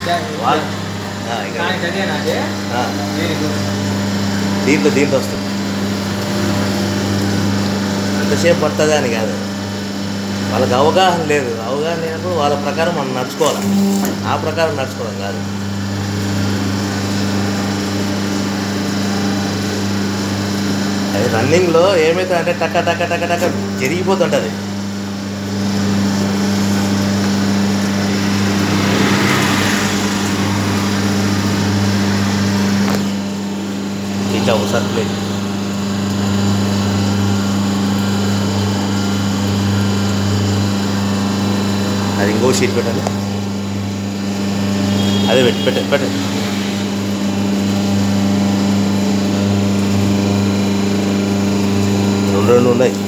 వాళ్ళు ఆ, ఇక ఆ, దీంట్లో దీంట్లో వస్తుంది ఎంతసేపు పడుతుందా అని కాదు వాళ్ళకి అవగాహన లేదు అవగాహన లేనప్పుడు వాళ్ళ ప్రకారం మనం నడుచుకోవాలి ఆ ప్రకారం నడుచుకోవడం కాదు అది రన్నింగ్లో ఏమవుతుంది అంటే టక్క టక్క టక్క టక్క జరిగిపోతుంటుంది ఇట్లా ఒకసారి ప్లే అది ఇంకో షీట్ పెట్టాలి అదే పెట్టి పెట్టండి పెట్టండి రెండు రెండు ఉన్నాయి